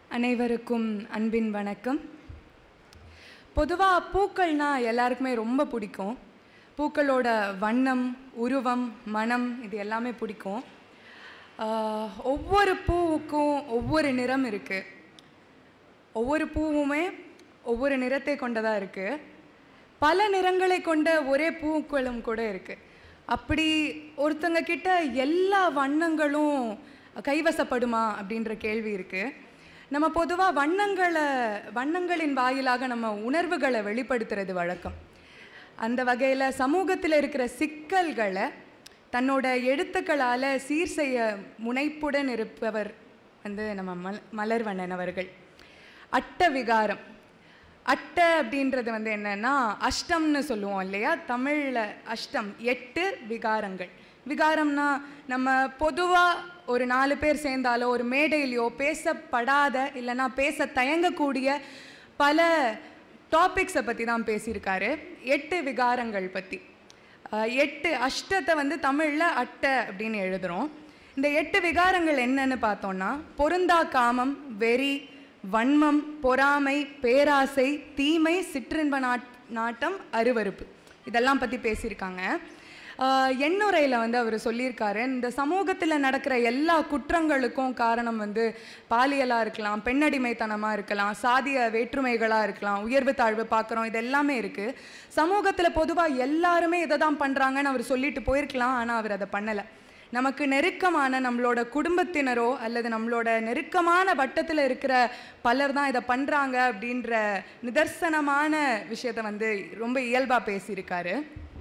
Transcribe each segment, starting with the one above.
அனைவருக்கும் அன்பின் வணக்கம் பொதுவாக பூக்கள்னா எல்லாருக்குமே ரொம்ப பிடிக்கும் பூக்களோட வண்ணம் உருவம் மனம் இது எல்லாமே பிடிக்கும் ஆஹ், ஒவ்வொரு பூவுக்கும் ஒவ்வொரு நிறம் இருக்குது ஒவ்வொரு பூவுமே ஒவ்வொரு நிறத்தை கொண்டதாக இருக்குது பல நிறங்களை கொண்ட ஒரே பூக்களும் கூட இருக்குது அப்படி ஒருத்தங்க கிட்ட எல்லா வண்ணங்களும் கைவசப்படுமா அப்படின்ற கேள்வி இருக்குது நம்ம பொதுவாக வண்ணங்களை வண்ணங்களின் வாயிலாக நம்ம உணர்வுகளை வெளிப்படுத்துறது வழக்கம் அந்த வகையில் சமூகத்தில் இருக்கிற சிக்கல்களை தன்னோட எழுத்துக்களால் சீர் செய்ய முனைப்புடன் இருப்பவர் வந்து நம்ம மல் மலர்வண்ணன் அவர்கள் அட்ட விகாரம் அட்டை அப்படின்றது வந்து என்னன்னா அஷ்டம்னு சொல்லுவோம் இல்லையா தமிழில் அஷ்டம் எட்டு விகாரங்கள் விகாரம்னா நம்ம பொதுவாக ஒரு நாலு பேர் சேர்ந்தாலோ ஒரு மேடையிலையோ பேசப்படாத இல்லைன்னா பேச தயங்கக்கூடிய பல டாபிக்ஸை பற்றி தான் பேசியிருக்காரு எட்டு விகாரங்கள் பற்றி அஹ் எட்டு அஷ்டத்தை வந்து தமிழில் அட்டை அப்படின்னு எழுதுகிறோம் இந்த எட்டு விகாரங்கள் என்னன்னு பார்த்தோம்னா பொருந்தா காமம் வெறி வன்மம் பொறாமை பேராசை தீமை சிற்றின்ப நாட் நாட்டம் அருவருப்பு இதெல்லாம் பற்றி பேசியிருக்காங்க ஆஹ் எண்ணுரையில் வந்து அவர் சொல்லியிருக்காரு இந்த சமூகத்தில் நடக்கிற எல்லா குற்றங்களுக்கும் காரணம் வந்து பாலியலாக இருக்கலாம் பெண்ணடிமைத்தனமாக இருக்கலாம் சாதிய வேற்றுமைகளாக இருக்கலாம் உயர்வு தாழ்வு பார்க்குறோம் இது எல்லாமே இருக்குது சமூகத்தில் பொதுவாக எல்லாருமே இதை தான் பண்ணுறாங்கன்னு அவர் சொல்லிட்டு போயிருக்கலாம் ஆனால் அவர் அதை பண்ணலை நமக்கு நெருக்கமான நம்மளோட குடும்பத்தினரோ அல்லது நம்மளோட நெருக்கமான வட்டத்தில் இருக்கிற பலர் தான் இதை பண்ணுறாங்க அப்படின்ற நிதர்சனமான விஷயத்தை வந்து ரொம்ப இயல்பாக பேசியிருக்காரு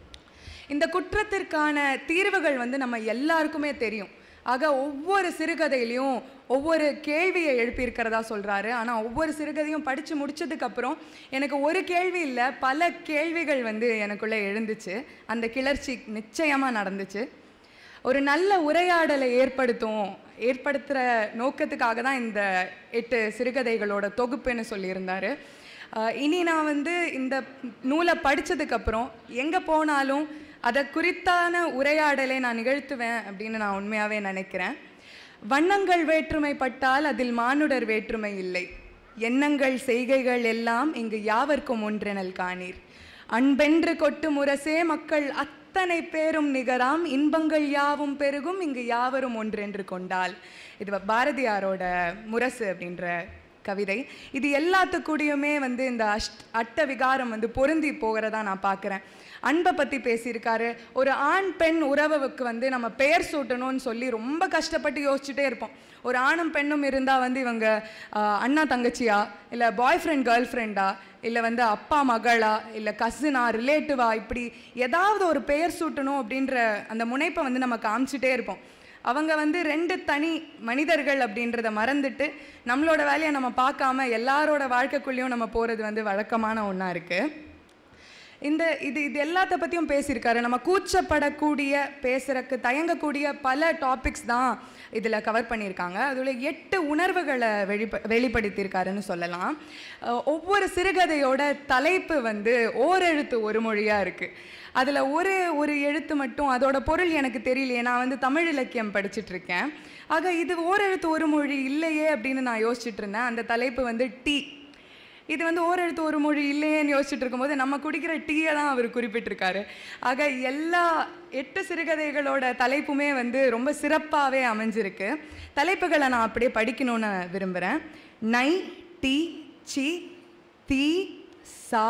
இந்த குற்றத்திற்கான தீர்வுகள் வந்து நம்ம எல்லாருக்குமே தெரியும் ஆக ஒவ்வொரு சிறுகதையிலையும் ஒவ்வொரு கேள்வியை எழுப்பியிருக்கிறதா சொல்கிறாரு ஆனால் ஒவ்வொரு சிறுகதையும் படித்து முடிச்சதுக்கப்புறம் எனக்கு ஒரு கேள்வி இல்லை பல கேள்விகள் வந்து எனக்குள்ளே எழுந்துச்சு அந்த கிளர்ச்சி நிச்சயமாக நடந்துச்சு ஒரு நல்ல உரையாடலை ஏற்படுத்தும் ஏற்படுத்துகிற நோக்கத்துக்காக தான் இந்த எட்டு சிறுகதைகளோட தொகுப்புன்னு சொல்லியிருந்தாரு ஆஹ் இனி நான் வந்து இந்த நூலை படித்ததுக்கப்புறம் எங்கே போனாலும் அதை குறித்தான உரையாடலை நான் நிகழ்த்துவேன் அப்படின்னு நான் உண்மையாகவே நினைக்கிறேன் வண்ணங்கள் வேற்றுமைப்பட்டால் அதில் மானுடர் வேற்றுமை இல்லை எண்ணங்கள் செய்கைகள் எல்லாம் இங்கு யாவர்க்கும் ஒன்றெனல் காணீர் அன்பென்று கொட்டு முரசே மக்கள் அத்தனை பேரும் நிகராம் இன்பங்கள் யாவும் பெருகும் இங்கு யாவரும் ஒன்றென்று கொண்டால் இது பாரதியாரோட முரசு அப்படின்ற கவிதை இது எல்லாத்துக்கூடயுமே வந்து இந்த அஷ்ட் அட்ட விகாரம் வந்து பொருந்தி போகிறதா நான் பார்க்குறேன் அன்பை பற்றி பேசியிருக்காரு ஒரு ஆண் பெண் உறவுக்கு வந்து நம்ம பெயர் சூட்டணும்னு சொல்லி ரொம்ப கஷ்டப்பட்டு யோசிச்சுட்டே இருப்போம் ஒரு ஆணும் பெண்ணும் இருந்தால் வந்து இவங்க ஆஹ், அண்ணா தங்கச்சியா இல்லை பாய் ஃப்ரெண்ட் கேர்ள் ஃப்ரெண்டா இல்லை வந்து அப்பா மகளா இல்லை கசினா ரிலேட்டிவா இப்படி ஏதாவது ஒரு பெயர் சூட்டணும் அப்படின்ற அந்த முனைப்பை வந்து நம்ம காமிச்சிட்டே இருப்போம் அவங்க வந்து ரெண்டு தனி மனிதர்கள் அப்படின்றத மறந்துட்டு நம்மளோட வேலையை நம்ம பார்க்காம எல்லாரோட வாழ்க்கைக்குள்ளேயும் நம்ம போகிறது வந்து வழக்கமான ஒன்றா இருக்குது இந்த இது இது எல்லாத்த பற்றியும் பேசியிருக்காரு நம்ம கூச்சப்படக்கூடிய பேசுறதுக்கு தயங்கக்கூடிய பல டாபிக்ஸ் தான் இதில் கவர் பண்ணியிருக்காங்க அதில் எட்டு உணர்வுகளை வெளிப்ப வெளிப்படுத்தியிருக்காருன்னு சொல்லலாம் அஹ் ஒவ்வொரு சிறுகதையோட தலைப்பு வந்து ஓரெழுத்து ஒரு மொழியாக இருக்குது அதில் ஒரு ஒரு எழுத்து மட்டும் அதோட பொருள் எனக்கு தெரியலையே நான் வந்து தமிழ் இலக்கியம் படிச்சுட்டு இருக்கேன் ஆக இது ஓரெழுத்து ஒரு மொழி இல்லையே அப்படின்னு நான் யோசிச்சுட்டு இருந்தேன் அந்த தலைப்பு வந்து டீ இது வந்து ஓரெழுத்து ஒரு மொழி இல்லையேன்னு யோசிச்சுட்டு இருக்கும்போது நம்ம குடிக்கிற டீயை தான் அவர் குறிப்பிட்டிருக்காரு ஆக எல்லா எட்டு சிறுகதைகளோட தலைப்புமே வந்து ரொம்ப சிறப்பாகவே அமைஞ்சிருக்கு தலைப்புகளை நான் அப்படியே படிக்கணும்னு விரும்புகிறேன் நை டி சி தி சா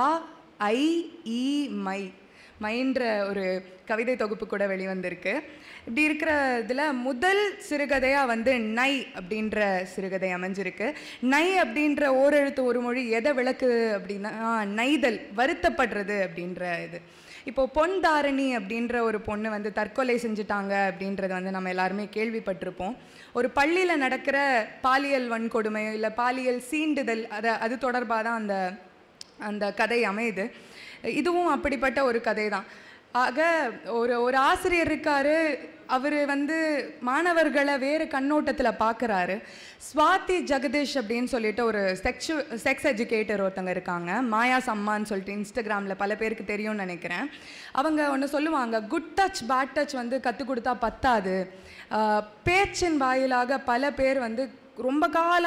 ஐ இ மை மைன்ற ஒரு கவிதை தொகுப்பு கூட வெளிவந்திருக்கு இப்படி இருக்கிற இதில் முதல் சிறுகதையாக வந்து நை அப்படின்ற சிறுகதை அமைஞ்சிருக்கு நை அப்படின்ற ஓரெழுத்து ஒரு மொழி எதை விளக்குது அப்படின்னா ஆ, நைதல் வருத்தப்படுறது அப்படின்ற இது இப்போ பொன் தாரணி அப்படின்ற ஒரு பொண்ணு வந்து தற்கொலை செஞ்சுட்டாங்க அப்படின்றத வந்து நம்ம எல்லாருமே கேள்விப்பட்டிருப்போம் ஒரு பள்ளியில் நடக்கிற பாலியல் வன்கொடுமை இல்லை பாலியல் சீண்டுதல் அதை அது தொடர்பாக தான் அந்த அந்த கதை அமையுது இதுவும் அப்படிப்பட்ட ஒரு கதை தான் ஆக ஒரு ஒரு ஆசிரியர் இருக்காரு அவர் வந்து மாணவர்களை வேறு கண்ணோட்டத்தில் பார்க்குறாரு ஸ்வாதி ஜெகதீஷ் அப்படின்னு சொல்லிட்டு ஒரு செக்ஷு செக்ஸ் எஜுகேட்டர் ஒருத்தங்க இருக்காங்க மாயாஸ் அம்மான்னு சொல்லிட்டு இன்ஸ்டாகிராமில் பல பேருக்கு தெரியும்னு நினைக்கிறேன் அவங்க ஒன்று சொல்லுவாங்க குட் டச் பேட் டச் வந்து கற்றுக் கொடுத்தா பத்தாது ஆஹ் பேச்சின் வாயிலாக பல பேர் வந்து ரொம்ப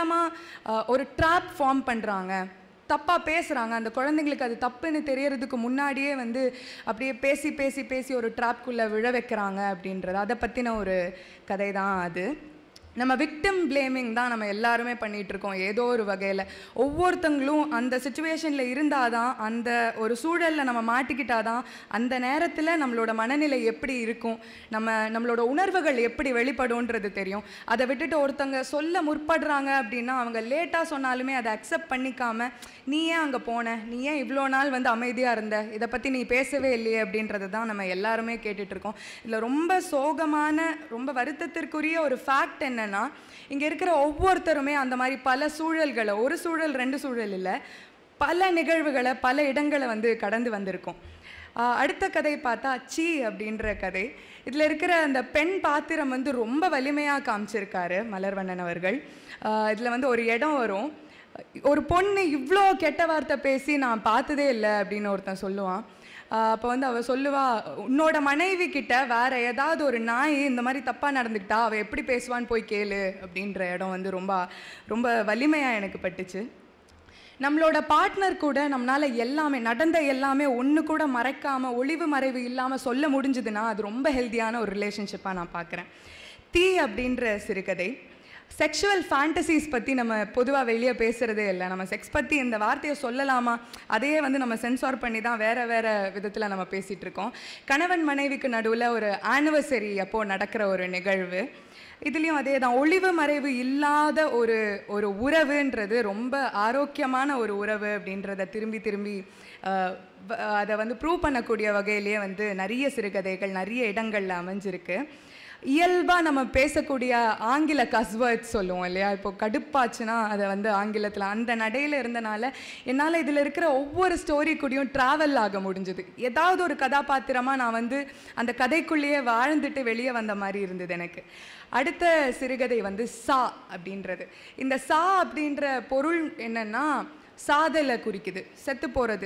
காலமாக ஒரு ட்ராப் ஃபார்ம் பண்ணுறாங்க தப்பாக பேசுகிறாங்க அந்த குழந்தைங்களுக்கு அது தப்புன்னு தெரியறதுக்கு முன்னாடியே வந்து அப்படியே பேசி பேசி பேசி ஒரு ட்ராப்குள்ளே விழ வைக்கிறாங்க அப்படின்றது அதை பற்றின ஒரு கதை தான் அது நம்ம விக்டிம் பிளேமிங் தான் நம்ம எல்லாருமே பண்ணிட்டு இருக்கோம் ஏதோ ஒரு வகையில் ஒவ்வொருத்தங்களும் அந்த சுச்சுவேஷனில் இருந்தால் தான் அந்த ஒரு சூழலில் நம்ம மாட்டிக்கிட்டாதான் அந்த நேரத்தில் நம்மளோட மனநிலை எப்படி இருக்கும் நம்ம நம்மளோட உணர்வுகள் எப்படி வெளிப்படும்ன்றது தெரியும் அதை விட்டுட்டு ஒருத்தங்க சொல்ல முற்படுறாங்க அப்படின்னா அவங்க லேட்டாக சொன்னாலுமே அதை அக்செப்ட் பண்ணிக்காம நீ ஏன் அங்கே போன நீ ஏன் இவ்வளோ நாள் வந்து அமைதியாக இருந்த இதை பற்றி நீ பேசவே இல்லையே அப்படின்றது தான் நம்ம எல்லாருமே கேட்டுட்டு இருக்கோம் இதில் ரொம்ப சோகமான ரொம்ப வருத்தத்திற்குரிய ஒரு ஃபேக்ட் என்னன்னா இங்கே இருக்கிற ஒவ்வொருத்தருமே அந்த மாதிரி பல சூழல்களை ஒரு சூழல் ரெண்டு சூழல் இல்லை பல நிகழ்வுகளை பல இடங்களை வந்து கடந்து வந்திருக்கோம் ஆஹ் அடுத்த கதை பார்த்தா சீ அப்படின்ற கதை இதில் இருக்கிற அந்த பெண் பாத்திரம் வந்து ரொம்ப வலிமையாக காமிச்சிருக்காரு மலர்வண்ணன் அவர்கள் இதில் வந்து ஒரு இடம் வரும் ஒரு பொண்ணு இவ்வளோ கெட்ட வார்த்தை பேசி நான் பார்த்ததே இல்லை அப்படின்னு ஒருத்தன் சொல்லுவான் அப்போ வந்து அவள் சொல்லுவா உன்னோட மனைவி கிட்ட வேற ஏதாவது ஒரு நாய் இந்த மாதிரி தப்பாக நடந்துக்கிட்டா அவள் எப்படி பேசுவான்னு போய் கேளு அப்படின்ற இடம் வந்து ரொம்ப ரொம்ப வலிமையாக எனக்கு பட்டுச்சு நம்மளோட பார்ட்னர் கூட நம்மளால எல்லாமே நடந்த எல்லாமே ஒன்று கூட மறைக்காம ஒளிவு மறைவு இல்லாமல் சொல்ல முடிஞ்சுதுன்னா அது ரொம்ப ஹெல்த்தியான ஒரு ரிலேஷன்ஷிப்பாக நான் பார்க்குறேன் தீ அப்படின்ற சிறுகதை செக்ஷுவல் ஃபேண்டசிஸ் பற்றி நம்ம பொதுவாக வெளியே பேசுகிறதே இல்லை நம்ம செக்ஸ் பற்றி இந்த வார்த்தையை சொல்லலாமா அதையே வந்து நம்ம சென்சார் பண்ணி தான் வேறு வேறு விதத்தில் நம்ம பேசிகிட்டு இருக்கோம் கணவன் மனைவிக்கு நடுவில் ஒரு ஆனிவர்சரி அப்போது நடக்கிற ஒரு நிகழ்வு இதுலேயும் அதே தான் ஒளிவு மறைவு இல்லாத ஒரு ஒரு உறவுன்றது ரொம்ப ஆரோக்கியமான ஒரு உறவு அப்படின்றத திரும்பி திரும்பி அஹ், வ- அதை வந்து ப்ரூவ் பண்ணக்கூடிய வகையிலேயே வந்து நிறைய சிறுகதைகள் நிறைய இடங்களில் அமைஞ்சிருக்கு இயல்பாக நம்ம பேசக்கூடிய ஆங்கில கஸ்வேர்ட்ஸ் சொல்லுவோம் இல்லையா இப்போ கடுப்பாச்சுன்னா அதை வந்து ஆங்கிலத்தில் அந்த நடையில் இருந்தனால என்னால் இதில் இருக்கிற ஒவ்வொரு ஸ்டோரி கூடயும் ட்ராவல் ஆக முடிஞ்சுது ஏதாவது ஒரு கதாபாத்திரமாக நான் வந்து அந்த கதைக்குள்ளேயே வாழ்ந்துட்டு வெளியே வந்த மாதிரி இருந்தது எனக்கு அடுத்த சிறுகதை வந்து சா அப்படின்றது இந்த சா அப்படின்ற பொருள் என்னன்னா சாதலை குறிக்குது செத்து போகிறது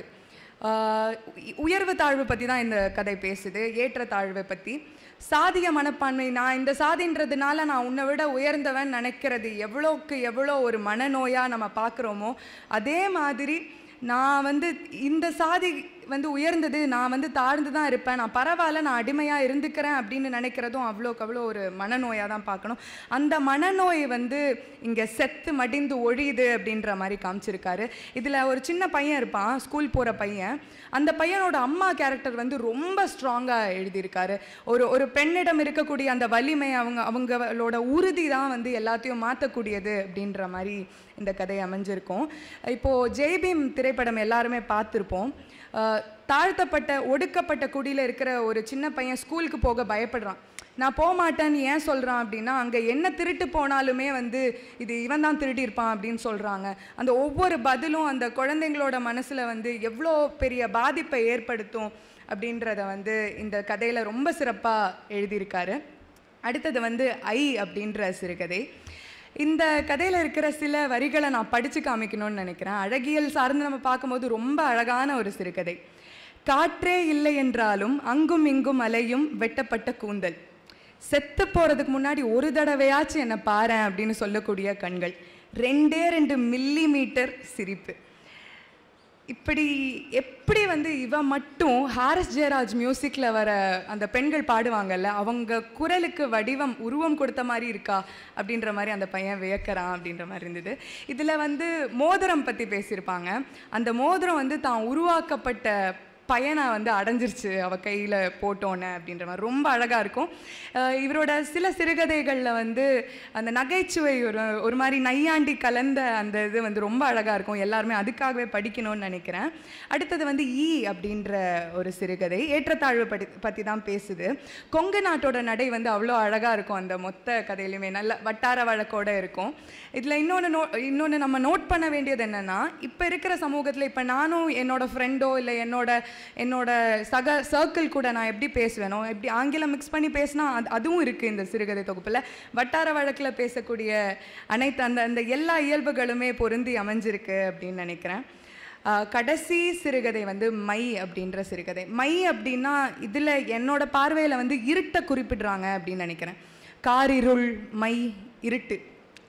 ஆஹ் உ- உயர்வு தாழ்வு பற்றி தான் இந்த கதை பேசுது ஏற்ற தாழ்வை பற்றி சாதிய மனப்பான்மை நான் இந்த சாதின்றதுனால நான் உன்னை விட உயர்ந்தவன் நினைக்கிறது எவ்வளோக்கு எவ்வளோ ஒரு மனநோயாக நம்ம பார்க்குறோமோ அதே மாதிரி நான் வந்து இந்த சாதி வந்து உயர்ந்தது நான் வந்து தாழ்ந்து தான் இருப்பேன் நான் பரவாயில்ல நான் அடிமையாக இருந்துக்கிறேன் அப்படின்னு நினைக்கிறதும் அவ்வளோக்கு அவ்வளோ ஒரு மனநோயாக தான் பார்க்கணும் அந்த மனநோய் வந்து இங்கே செத்து மடிந்து ஒழியுது அப்படின்ற மாதிரி காமிச்சிருக்காரு இதில் ஒரு சின்ன பையன் இருப்பான் ஸ்கூல் போகிற பையன் அந்த பையனோட அம்மா கேரக்டர் வந்து ரொம்ப ஸ்ட்ராங்காக எழுதியிருக்காரு ஒரு ஒரு பெண்ணிடம் இருக்கக்கூடிய அந்த வலிமை அவங்க அவங்களோட உறுதி தான் வந்து எல்லாத்தையும் மாற்றக்கூடியது அப்படின்ற மாதிரி இந்த கதை அமைஞ்சிருக்கும் இப்போது ஜெய்பீம் திரைப்படம் எல்லாருமே பார்த்துருப்போம் அஹ், தாழ்த்தப்பட்ட ஒடுக்கப்பட்ட குடியில் இருக்கிற ஒரு சின்ன பையன் ஸ்கூலுக்கு போக பயப்படுறான் நான் போக மாட்டேன்னு ஏன் சொல்கிறான் அப்படின்னா அங்கே என்ன திருட்டு போனாலுமே வந்து இது இவன் தான் திருடியிருப்பான் அப்படின்னு சொல்கிறாங்க அந்த ஒவ்வொரு பதிலும் அந்த குழந்தைங்களோட மனசில் வந்து எவ்வளோ பெரிய பாதிப்பை ஏற்படுத்தும் அப்படின்றத வந்து இந்த கதையில் ரொம்ப சிறப்பாக எழுதியிருக்காரு அடுத்தது வந்து ஐ அப்படின்ற சிறுகதை இந்த கதையில் இருக்கிற சில வரிகளை நான் படித்து காமிக்கணும்னு நினைக்கிறேன் அழகியல் சார்ந்து நம்ம பார்க்கும்போது ரொம்ப அழகான ஒரு சிறுகதை காற்றே இல்லை என்றாலும் அங்கும் இங்கும் அலையும் வெட்டப்பட்ட கூந்தல் செத்து போகிறதுக்கு முன்னாடி ஒரு தடவையாச்சும் என்னை பாரேன் அப்படின்னு சொல்லக்கூடிய கண்கள் ரெண்டே ரெண்டு மில்லி மீட்டர் சிரிப்பு இப்படி எப்படி வந்து இவ மட்டும் ஹாரிஸ் ஜெயராஜ் மியூசிக்கில் வர அந்த பெண்கள் பாடுவாங்கல்ல அவங்க குரலுக்கு வடிவம் உருவம் கொடுத்த மாதிரி இருக்கா அப்படின்ற மாதிரி அந்த பையன் வியக்கறான் அப்படின்ற மாதிரி இருந்தது இதில் வந்து மோதிரம் பற்றி பேசியிருப்பாங்க அந்த மோதிரம் வந்து தான் உருவாக்கப்பட்ட பையனை வந்து அடைஞ்சிருச்சு அவ கையில் போட்டோன்னே அப்படின்ற மாதிரி ரொம்ப அழகாக இருக்கும் அஹ் இவரோட சில சிறுகதைகளில் வந்து அந்த நகைச்சுவை ஒரு ஒரு மாதிரி நையாண்டி கலந்த அந்த இது வந்து ரொம்ப அழகாக இருக்கும் எல்லாருமே அதுக்காகவே படிக்கணும்னு நினைக்கிறேன் அடுத்தது வந்து ஈ அப்படின்ற ஒரு சிறுகதை ஏற்றத்தாழ்வு படி பற்றி தான் பேசுது கொங்கு நாட்டோட நடை வந்து அவ்வளோ அழகாக இருக்கும் அந்த மொத்த கதையிலுமே நல்ல வட்டார வழக்கோட இருக்கும் இதில் இன்னொன்று நோ இன்னொன்று நம்ம நோட் பண்ண வேண்டியது என்னென்னா இப்போ இருக்கிற சமூகத்தில் இப்போ நானும் என்னோட ஃப்ரெண்டோ இல்லை என்னோட என்னோட சக சர்க்கிள் கூட நான் எப்படி பேசுவேனோ எப்படி ஆங்கிலம் மிக்ஸ் பண்ணி பேசினா அது அதுவும் இருக்குது இந்த சிறுகதை தொகுப்பில் வட்டார வழக்கில் பேசக்கூடிய அனைத்து அந்த அந்த எல்லா இயல்புகளுமே பொருந்தி அமைஞ்சிருக்கு அப்படின்னு நினைக்கிறேன் ஆஹ் கடைசி சிறுகதை வந்து மை அப்படின்ற சிறுகதை மை அப்படின்னா இதில் என்னோட பார்வையில் வந்து இருட்டை குறிப்பிடுறாங்க அப்படின்னு நினைக்கிறேன் காரிருள் மை இருட்டு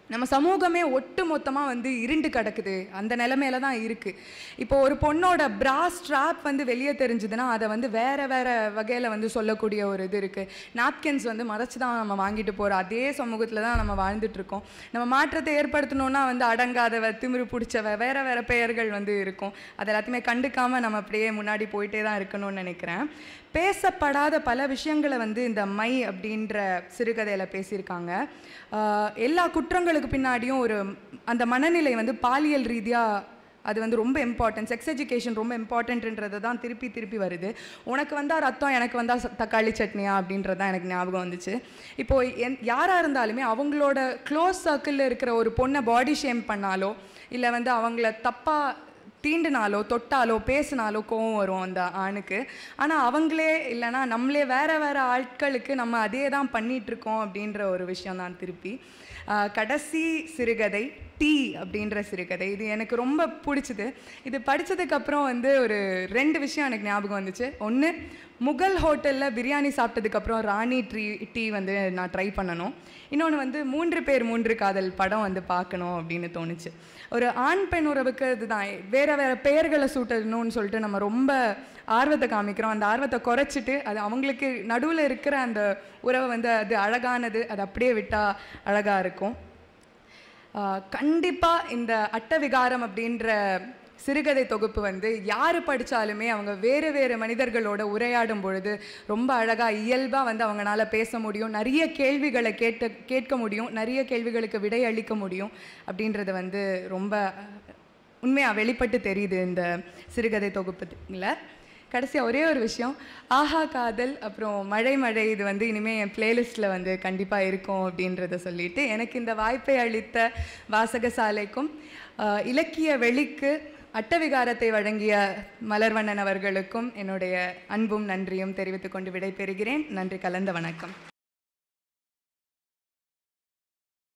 நம்ம சமூகமே ஒட்டு மொத்தமாக வந்து இருண்டு கிடக்குது அந்த நிலமையில தான் இருக்குது இப்போ ஒரு பொண்ணோட பிரா ஸ்ட்ராப் வந்து வெளியே தெரிஞ்சுதுன்னா அதை வந்து வேற வேற வகையில் வந்து சொல்லக்கூடிய ஒரு இது இருக்குது நாப்கின்ஸ் வந்து மறைச்சு தான் நம்ம வாங்கிட்டு போகிறோம் அதே சமூகத்தில் தான் நம்ம வாழ்ந்துட்டு இருக்கோம் நம்ம மாற்றத்தை ஏற்படுத்தணும்னா வந்து அடங்காதவ திமிரு பிடிச்சவ வேற வேற பெயர்கள் வந்து இருக்கும் அது எல்லாத்தையுமே கண்டுக்காம நம்ம அப்படியே முன்னாடி போயிட்டே தான் இருக்கணும்னு நினைக்கிறேன் பேசப்படாத பல விஷயங்களை வந்து இந்த மை அப்படின்ற சிறுகதையில் பேசியிருக்காங்க ஆஹ் எல்லா குற்றங்களுக்கு பின்னாடியும் ஒரு அந்த மனநிலை வந்து பாலியல் ரீதியாக அது வந்து ரொம்ப இம்பார்ட்டன்ட் செக்ஸ் எஜுகேஷன் ரொம்ப இம்பார்ட்டன்ட்ன்றது தான் திருப்பி திருப்பி வருது உனக்கு வந்தால் ரத்தம் எனக்கு வந்தால் தக்காளி சட்னியா அப்படின்றது தான் எனக்கு ஞாபகம் வந்துச்சு இப்போ என் யாராக இருந்தாலுமே அவங்களோட க்ளோஸ் சர்க்கிளில் இருக்கிற ஒரு பொண்ணை பாடி ஷேம் பண்ணாலோ இல்லை வந்து அவங்கள தப்பாக தீண்டினாலோ தொட்டாலோ பேசினாலோ கோவம் வரும் அந்த ஆணுக்கு ஆனால் அவங்களே இல்லைன்னா நம்மளே வேற வேற ஆட்களுக்கு நம்ம அதே தான் பண்ணிட்டு இருக்கோம் அப்படின்ற ஒரு விஷயம் தான் திருப்பி ஆஹ் கடைசி சிறுகதை டீ அப்படின்ற சிறுகதை இது எனக்கு ரொம்ப பிடிச்சது இது படிச்சதுக்கப்புறம் வந்து ஒரு ரெண்டு விஷயம் எனக்கு ஞாபகம் வந்துச்சு ஒன்று முகல் ஹோட்டலில் பிரியாணி சாப்பிட்டதுக்கப்புறம் ராணி ட்ரீ டீ வந்து நான் ட்ரை பண்ணணும் இன்னொன்று வந்து மூன்று பேர் மூன்று காதல் படம் வந்து பார்க்கணும் அப்படின்னு தோணுச்சு ஒரு ஆண் பெண் உறவுக்கு இதுதான் வேற வேற பெயர்களை சூட்டணும்னு சொல்லிட்டு நம்ம ரொம்ப ஆர்வத்தை காமிக்கிறோம் அந்த ஆர்வத்தை குறைச்சிட்டு அது அவங்களுக்கு நடுவில் இருக்கிற அந்த உறவை வந்து அது அழகானது அது அப்படியே விட்டால் அழகாக இருக்கும் கண்டிப்பாக இந்த அட்டவிகாரம் அப்படின்ற சிறுகதை தொகுப்பு வந்து யார் படித்தாலுமே அவங்க வேறு வேறு மனிதர்களோட உரையாடும் பொழுது ரொம்ப அழகாக இயல்பாக வந்து அவங்களால பேச முடியும் நிறைய கேள்விகளை கேட்ட கேட்க முடியும் நிறைய கேள்விகளுக்கு விடை அளிக்க முடியும் அப்படின்றது வந்து ரொம்ப உண்மையாக வெளிப்பட்டு தெரியுது இந்த சிறுகதை தொகுப்புல கடைசியாக ஒரே ஒரு விஷயம் ஆஹா காதல் அப்புறம் மழை மழை இது வந்து இனிமேல் என் பிளேலிஸ்ட்டில் வந்து கண்டிப்பாக இருக்கும் அப்படின்றத சொல்லிட்டு எனக்கு இந்த வாய்ப்பை அளித்த வாசகசாலைக்கும் ஆஹ், இலக்கிய வெளிக்கு அட்டவிகாரத்தை வழங்கிய மலர்வண்ணன் அவர்களுக்கும் என்னுடைய அன்பும் நன்றியும் தெரிவித்துக் கொண்டு விடைபெறுகிறேன் நன்றி கலந்த வணக்கம்